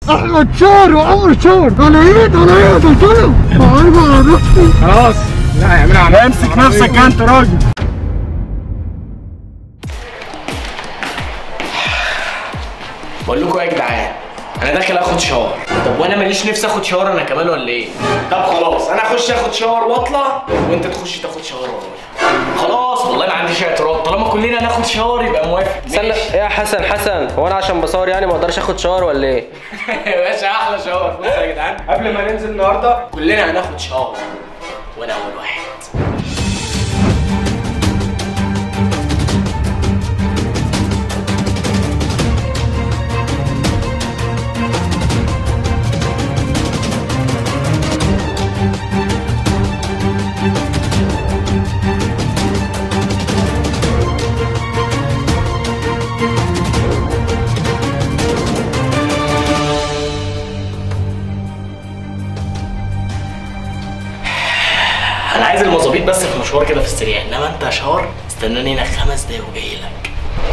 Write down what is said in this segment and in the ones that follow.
احمد شهر وعمر شهر انا عيد انا عيد قلت له عارف على نفسي خلاص لا اعملها على امسك نفسك انت راجل بقول لكم ايه يا جدعان انا داخل اخد شاور طب وانا ماليش نفسي اخد شاور انا كمان ولا ايه طب خلاص انا اخش اخد شاور واطلع وانت تخش تاخد شاور ورايا خلاص والله ما عنديش اعتراض طالما كلنا هناخد شاور يبقى موافق استنى ماشي. ايه يا حسن حسن هو انا عشان بصور يعني ما اقدرش اخد شاور ولا ايه يا باشا احلى شاور بص يا جدعان قبل ما ننزل النهارده كلنا هناخد شاور وانا اول واحد انا عايز المظابيط بس في مشوار كده في السريع انما انت يا شاور استناني هنا خمس دقايق وجاي لك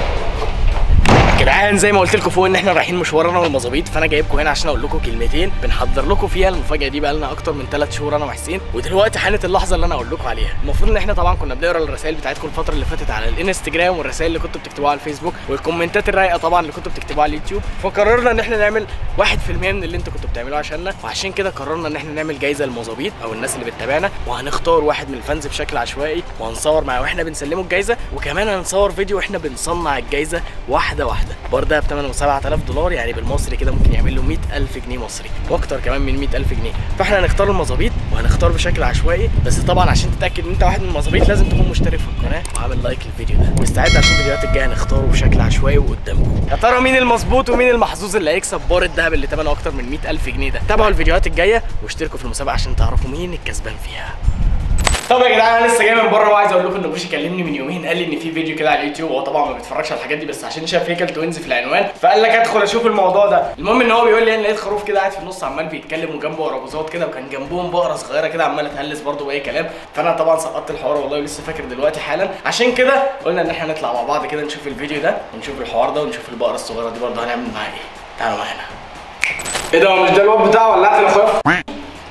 جدعان زي ما قلت لكم فوق ان احنا رايحين مشوار انا والمظابيط فانا جايبكم هنا عشان اقول لكم كلمتين بنحضر لكم فيها المفاجاه دي بقى لنا اكتر من 3 شهور انا وحسين ودلوقتي حانت اللحظه اللي انا اقول لكم عليها المفروض ان احنا طبعا كنا بنقرا الرسائل بتاعتكم الفتره اللي فاتت على الانستجرام والرسائل اللي كنتوا بتكتبوها على الفيسبوك والكومنتات الرايقه طبعا اللي كنتوا بتكتبوها على اليوتيوب فقررنا ان احنا نعمل 1% من اللي انتوا كنتوا بتعملوه عشاننا وعشان كده قررنا ان احنا نعمل جايزه للمظابيط او الناس اللي بتتابعنا وهنختار واحد من الفانز بشكل عشوائي وهنصور معاه واحنا بنسلمه الجايزه وكمان هنصور فيديو واحنا بنصنع الجايزه واحده واحده برضه بثمنه 7000 دولار يعني بالمصري كده ممكن يعمل له 100000 جنيه مصري واكتر كمان من 100000 جنيه فاحنا هنختار المظابيط وهنختار بشكل عشوائي بس طبعا عشان تتاكد ان انت واحد من المظابيط لازم تكون مشترك في القناه وعامل لايك للفيديو ده واستعد عشان الفيديوهات الجايه هنختاره بشكل عشوائي وقدامكم يا ترى مين المظبوط ومين المحظوظ اللي هيكسب بار الذهب اللي ثمنه اكتر من 100000 جنيه ده تابعوا الفيديوهات الجايه واشتركوا في المسابقه عشان تعرفوا مين الكسبان فيها طب يا جدعان انا لسه جاي من بره وعايز اقول لكم ان بوشي كلمني من يومين قال لي ان في فيديو كده على اليوتيوب هو طبعا ما بيتفرجش على الحاجات دي بس عشان شاف هيكل توينز في العنوان فقال لك ادخل اشوف الموضوع ده المهم ان هو بيقول لي انا لقيت خروف كده قاعد في النص عمال بيتكلم وجنبه اراجوزات كده وكان جنبهم بقره صغيره كده عماله تهلس برده باي كلام فانا طبعا سقطت الحوار والله ولسه فاكر دلوقتي حالا عشان كده قلنا ان احنا نطلع مع بعض كده نشوف الفيديو ده ونشوف الحوار ده ونشوف البقره الصغيره دي برده هنعمل معاها ايه تعالوا معانا ايه ده هو مش ده الواد بتاعه ولعت الاخويا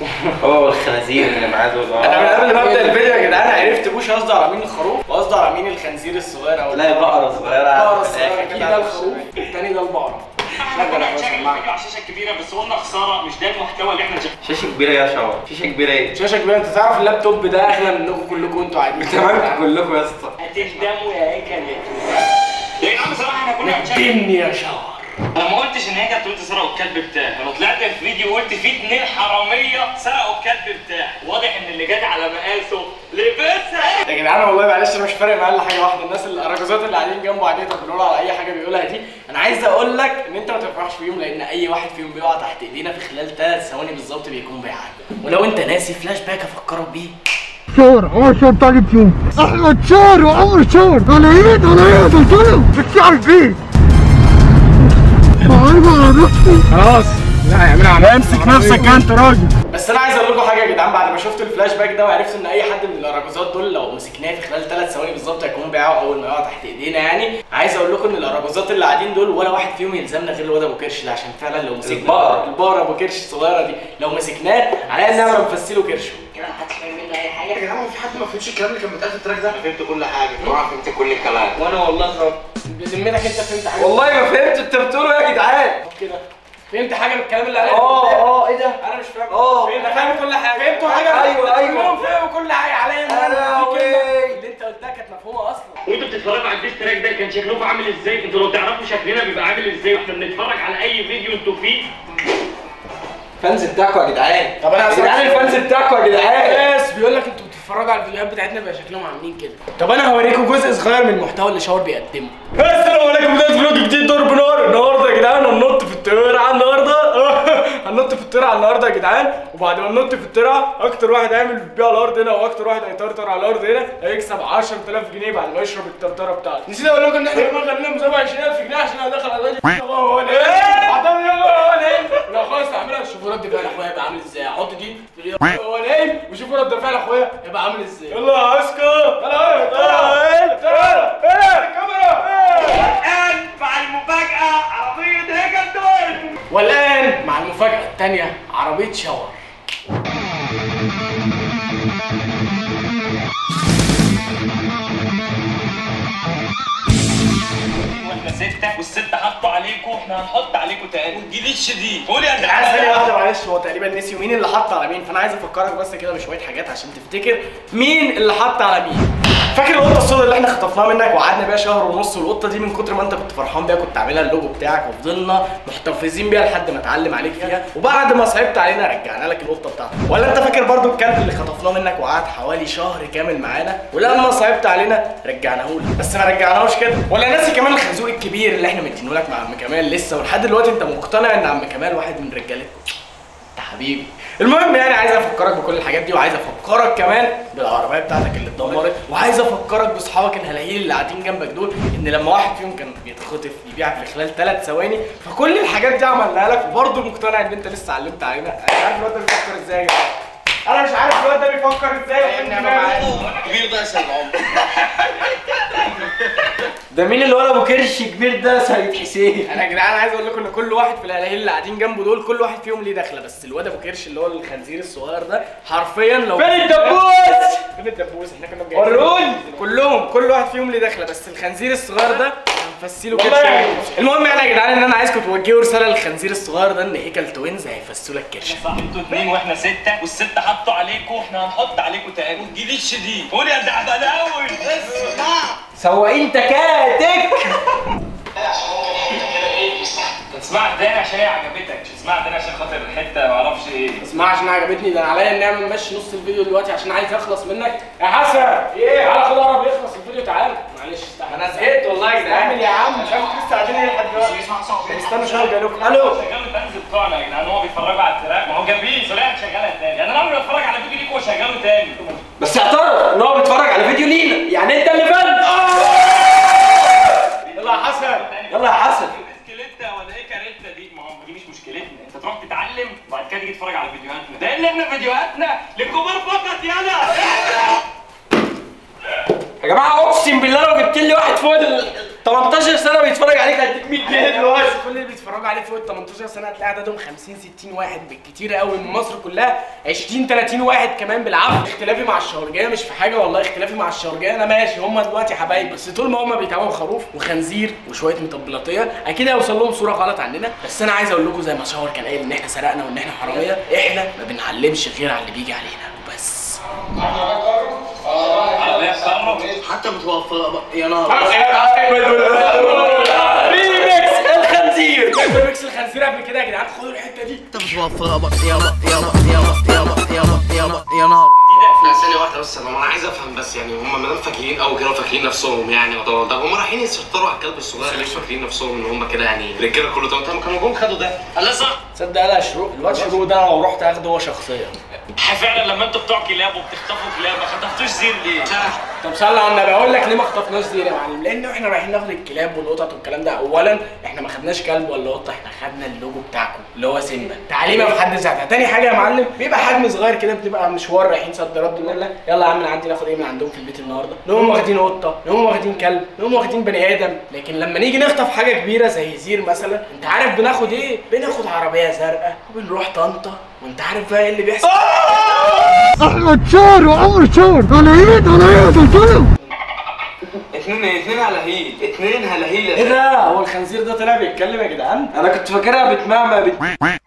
هو الخنازير اللي معاه دول انا من قبل ما ابدا الفيديو يا جدعان عرفت بوش قصده على مين الخروف وقصده على مين الخنزير الصغير او لا بقرة صغيرة البقره الصغيره اكيد ده الخروف التاني ده البقره شغل يا باشا معاك. على الشاشه الكبيره بس قلنا خساره مش ده المحتوى اللي احنا شايفينه شاشة كبيرة يا شاور شاشة كبيرة ايه؟ شاشه كبيره انت تعرف اللابتوب ده اغلى منكم كلكم انتوا قاعدين تمام كلكم يا اسطى هتندموا يا هيكل يا يا عم صراحه احنا كنا بنشارك اديني يا شهر انا ما قلتش ان هي كانت بتقول سرقوا الكلب بتاعي انا طلعت في فيديو وقلت في اتنين حراميه سرقوا الكلب بتاعي واضح ان اللي جت على مقاسه لبسها يا جدعان والله معلش انا مش فارق معايا الا حاجه واحده الناس الاراجوزات اللي قاعدين جنبه قاعدين يتبلوا على اي حاجه بيقولها دي انا عايز اقول لك ان انت ما تفرحش فيهم لان اي واحد فيهم بيقع تحت ايدينا في خلال ثلاث ثواني بالظبط بيكون بيعدي ولو انت ناسي فلاش باك افكرك بيه شهر عمر شهر بتاع اليوتيوب احمد شهر وعمر شهر انا عيد انا عيد قلت له بس على البيت عارف على نفسي خلاص لا اعملها على امسك نفسك انت راجل بس انا عايز اقول لكم حاجه يا جدعان بعد ما شفت الفلاش باك ده وعرفت ان اي حد من الاراجوزات دول لو مسكناه في خلال ثلاث ثواني بالظبط هيكون بيعه اول ما يقع تحت ايدينا يعني عايز اقول لكم ان الاراجوزات اللي قاعدين دول ولا واحد فيهم يلزمنا غير الواد ابو كرش ده عشان فعلا لو مسكنا البقرة. البقره ابو كرش الصغيره دي لو مسكناه على ان نعمل نفسله كرشه كده محدش فاهم منه اي حاجه يا جدعان في حد ما فهمش الكلام اللي كان بيتقال في التراك ده؟ انا فهمت كل حاجه طبعا فهمت كل الكلام وانا والله خلاص بذمتك انت فهمت حاجه والله ما فهمت انت بتقوله يا جدعان طب كده فهمت حاجه من الكلام اللي قاله اه اه ايه ده؟ انا مش فاهم اه. انا فاهم كل حاجه فهمتوا حاجه ايوه، ايوه. كلهم فهموا كل حاجه عليا إن أنا أنا في كلمة وي. اللي انت قلتها كانت مفهومه اصلا وانتوا بتتفرجوا على الديس تراك ده كان شكلكم عامل ازاي انتوا لو تعرفوا شكلنا بيبقى عامل ازاي واحنا بنتفرج على اي فيديو انتوا فيه الفانز بتاعكم يا جدعان طب انا يا جدعان الفانز بتاعكم يا جدعان بس بيقول لك انتوا بتتفرجوا على الفيديوهات بتاعتنا بيبقى شكلهم عاملين كده طب انا هوريكم جزء صغير من المحتوى اللي شاور بيقدمه السلام عليكم بدايه فلوج جديد ضرب نار النهارده يا جدعان هننط في الطياره النهارده هننط في الطياره النهارده يا جدعان وبعد ما ننط في الطياره اكتر واحد هيعمل بيها على الارض هنا واكتر واحد هيطرطر على الارض هنا هيكسب 10000 جنيه بعد ما يشرب الطرطره بتاعته نسيت اقول لكم ان احنا كمان غنينا مسابقه 20000 جنيه عشان هدخل على الراجل هو انا عطاني يلا هو نايم لا خلاص هعملها شوفوا رد فعل اخويا هيبقى عامل ازاي احط دي في اليد هو نايم وشوفوا رد فعل اخويا هيبقى عامل ازاي يلا يا عسكر يلا تعالى تعالى تعالى الكاميرا الان مع المفاجاه عربيه هيكل دول والان مع المفاجاه الثانيه عربيه شاور واحنا ستة والستة حطوا عليكم احنا هنحط عليكم تاني والجديد شديد قول يا عايز ثانيه جدعان واحده معلش هو تقريبا نسي مين اللي حط على مين فانا عايز افكرك بس كده بشويه حاجات عشان تفتكر مين اللي حط على مين فاكر القطه السوداء اللي احنا خطفناها منك وقعدنا بيها شهر ونص والقطه دي من كتر ما انت كنت فرحان بيها كنت عاملها اللوجو بتاعك وفضلنا محتفظين بيها لحد ما اتعلم عليك فيها وبعد ما صعبت علينا رجعنا لك القطه بتاعتك ولا انت فاكر برضو الكلب اللي خطفناه منك وقعد حوالي شهر كامل معانا ولما صعبت علينا رجعناه لك بس ما رجعناهوش كده ولا ناسي كمان الخازوق الكبير اللي احنا مدينه لك مع عم كمال لسه ولحد دلوقتي انت مقتنع ان عم كمال واحد من رجالتكم انت حبيبي المهم يعني عايز افكرك بكل الحاجات دي وعايز افكرك كمان بالعربيه بتاعتك اللي اتدمرت وعايز افكرك باصحابك الهلاهيل اللي قاعدين جنبك دول ان لما واحد فيهم كان بيتخطف يبيعك في خلال ثلاث ثواني فكل الحاجات دي عملناها لك وبرضه مقتنع ان انت لسه علمت علينا انا مش عارف الواد ده بيفكر ازاي يا جدعان انا مش عارف الواد ده بيفكر ازاي كبير ده اسال العمر ده مين اللي ولا ابو كرش كبير ده سيد حسين انا يا جدعان عايز اقول لكم ان كل واحد في الهلاهيل اللي قاعدين جنبه دول كل واحد فيهم ليه دخله بس الواد ابو كرش اللي هو الخنزير الصغير ده حرفيا لو فين الدبوس فين الدبوس احنا كنا مجهزين وروني. كلهم كل واحد فيهم ليه دخله بس الخنزير الصغير ده هنفسيله كرش والله. المهم يعني يا جدعان ان انا عايزكم توجهوا رساله للخنزير الصغير ده ان هيكل توينز هيفسوا لك كرش صح انتوا اتنين واحنا ستة والستة حطوا عليكم احنا هنحط عليكم تاني والجديد شديد قول يا دعبلاوي سواقين تكاتك اسمعها تاني عشان هي عجبتك مش اسمعها تاني عشان خاطر الحتة معرفش ايه اسمع عشان عجبتني ده انا عليا ان نعمل نمشي نص الفيديو دلوقتي عشان عايز اخلص منك يا حسن ايه تعالى خد قرب يخلص الفيديو تعالى معلش استنى انا زهقت والله يا جدعان اعمل يا عم مش عارف لسه قاعدين ايه لحد دلوقتي استنى شويه جاي لكم الو شغال الفانز بتوعنا يا جدعان هو بيتفرجوا على التراك ما هو جنبيه سريع شغالها تاني يعني انا عمري ما اتفرج على فيديو ليك وشغله تاني بس اعترف ان هو بيتفرج على فيديو لينا يعني انت اللي فن يلا يا حسن يلا يا حسن مشكلتنا ولا ايه كارثه دي ما هو دي مش مشكلتنا انت تروح تتعلم وبعد كده تيجي تتفرج على فيديوهاتنا ده اللي احنا فيديوهاتنا للكبار فقط يلا يا جماعه اقسم بالله لو جبت لي واحد فوق ال 18 سنه بيتفرج عليك هديك 100 جنيه دلوقتي بس كل اللي بيتفرجوا عليه فوق ال 18 سنه هتلاقي عددهم 50 60 واحد بالكتير قوي من مصر كلها 20 30 واحد كمان بالعافيه اختلافي مع الشورجيه مش في حاجه والله اختلافي مع الشورجيه انا ماشي هم دلوقتي حبايب بس طول ما هم بيتعاملوا خروف وخنزير وشويه مطبلاتيه اكيد هيوصل لهم صوره غلط عننا بس انا عايز اقول لكم زي ما شاور كان قايل ان احنا سرقنا وان احنا حراميه احنا ما بنعلمش غير على اللي بيجي علينا وبس عربيه كارما حتى متوفر يا نهار ريميكس الخنزير ميكس الخنزير قبل كده يا جدعان خدوا الحته دي انت متوفر يابا يابا يابا يابا يابا يابا يا نهار لا ثانية واحدة بس انا انا عايز افهم بس يعني هم ما دام فاكرين او كانوا فاكرين نفسهم يعني ده هم رايحين يسيطروا على الكلب الصغير ليش فاكرين نفسهم ان هم كده يعني رجاله كله تمام طب كانوا جم خدوا ده الله صح تصدق لا شروق الواد شروق ده لو رحت اخده هو شخصيا فعلا لما انتوا بتوع كلاب وبتخطفوا كلاب ما خطفتوش زير ليه؟ طب صلي على النبي اقول لك ليه ما خطفناش دي يا معلم لان احنا رايحين ناخد الكلاب والقطط والكلام ده اولا احنا ما خدناش كلب ولا قطه احنا خدنا اللوجو بتاعكم اللي هو سيمبا تعليمه في حد ذاتها تاني حاجه يا معلم بيبقى حجم صغير كده بتبقى مشوار رايحين صد رد نقول لك يلا يا عم نعدي ناخد ايه من عندهم في البيت النهارده نقوم واخدين قطه نقوم واخدين كلب نقوم واخدين بني ادم لكن لما نيجي نخطف حاجه كبيره زي زير مثلا انت عارف بناخد ايه بناخد عربيه زرقاء وبنروح طنطا وانت عارف بقى ايه اللي بيحصل احمد شهر وعمر شهر على ايد على ايد قلت له اتنين اتنين هلاهيل اتنين هلاهيل ايه ده هو الخنزير ده طلع بيتكلم يا جدعان انا كنت فاكرها بتمهمه بت...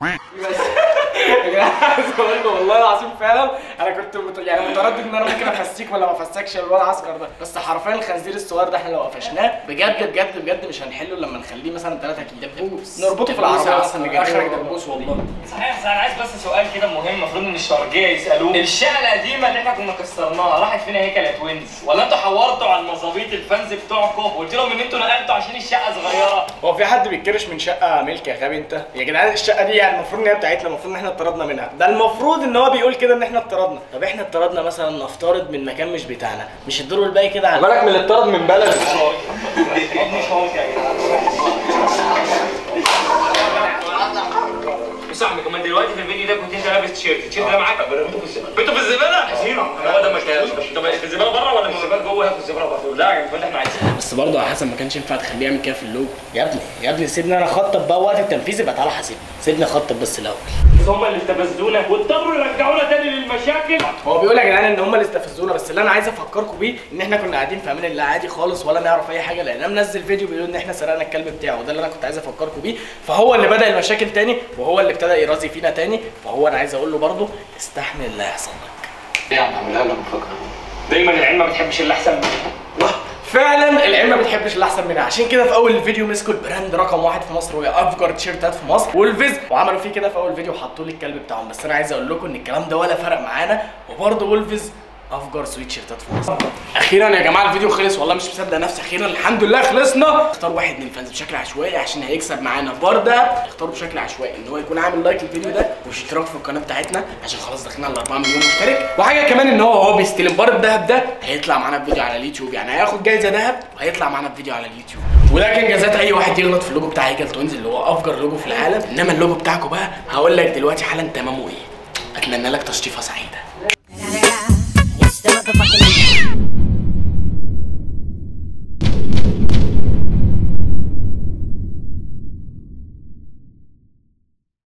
يا جدعان عايز اقول لكم والله العظيم فعلا انا كنت مت... يعني متردد ان انا ممكن افسيك ولا ما افسكش الواد عسكر ده بس حرفيا الخنزير الصغير ده احنا لو قفشناه بجد بجد بجد مش هنحله لما نخليه مثلا 3 كيلو دبوس نربطه في العربيه مثلا اخرك دبوس والله صحيح بس انا عايز بس سؤال كده مهم المفروض ان الشرجيه يسالوه الشقه القديمه اللي احنا كنا كسرناها راحت فين هيكل يا توينز ولا انتوا حورتوا على المظابيط الفانز بتوعكم وقلت لهم ان انتوا نقلتوا عشان الشقه صغيره هو في حد بيتكرش من شقه ملك يا غبي انت يا جدعان الشقه دي يعني المفروض ان هي بتاعتنا المفروض ان احنا اتطردنا منها ده المفروض ان هو بيقول كده ان احنا اتطردنا طب احنا اتطردنا مثلا نفترض من مكان مش بتاعنا مش الدور الباقي كده على بالك من اللي اتطرد من بلد مش ممكن يا جدعان بص يا عم كمان دلوقتي في الفيديو ده كنت انت لابس تيشيرت التيشيرت ده معاك بنتوا في الزباله حزينه هو ده مكان طب في الزباله بره ولا في الزباله جوه في الزباله بره لا يا جماعه احنا عايزين بس برضه يا حسن ما كانش ينفع تخليه يعمل كده في اللوجو يا ابني يا ابني سيبني انا اخطط بقى وقت التنفيذ يبقى تعالى حاسبني سيبني اخطب بس الاول هم اللي استفزونا واضطروا يرجعونا تاني للمشاكل هو بيقول يا جدعان ان هم اللي استفزونا بس اللي انا عايز افكركم بيه ان احنا كنا قاعدين في امان الله عادي خالص ولا نعرف اي حاجه لان انا منزل فيديو بيقول ان احنا سرقنا الكلب بتاعه وده اللي انا كنت عايز افكركم بيه فهو اللي بدا المشاكل تاني وهو اللي ابتدى يرازي فينا تاني فهو انا عايز اقول له برضه استحمل اللي هيحصل لك يعني عاملها لك مفاجاه دايما العلم ما بتحبش اللي احسن منها فعلا العلم ما بتحبش اللي احسن منها عشان كده في اول الفيديو مسكوا البراند رقم واحد في مصر وهي افجر تيشيرتات في مصر وولفيز وعملوا فيه كده في اول فيديو حطوا لي الكلب بتاعهم بس انا عايز اقول لكم ان الكلام ده ولا فرق معانا وبرضه وولفيز افجر سويت شيرتات في مصر اخيرا يا جماعه الفيديو خلص والله مش مصدق نفسي اخيرا الحمد لله خلصنا اختار واحد من الفانز بشكل عشوائي عشان هيكسب معانا برده اختاره بشكل عشوائي ان هو يكون عامل لايك للفيديو ده واشتراك في القناه بتاعتنا عشان خلاص داخلين على 4 مليون مشترك وحاجه كمان ان هو هو بيستلم بار الذهب ده هيطلع معانا بفيديو على اليوتيوب يعني هياخد جايزه ذهب وهيطلع معانا بفيديو على اليوتيوب وده كان جزات اي واحد يغلط في اللوجو بتاع هيكل توينز اللي هو افجر لوجو في العالم انما اللوجو بتاعكم بقى هقول لك دلوقتي حالا تمامه ايه اتمنى لك تشطيفه سعيده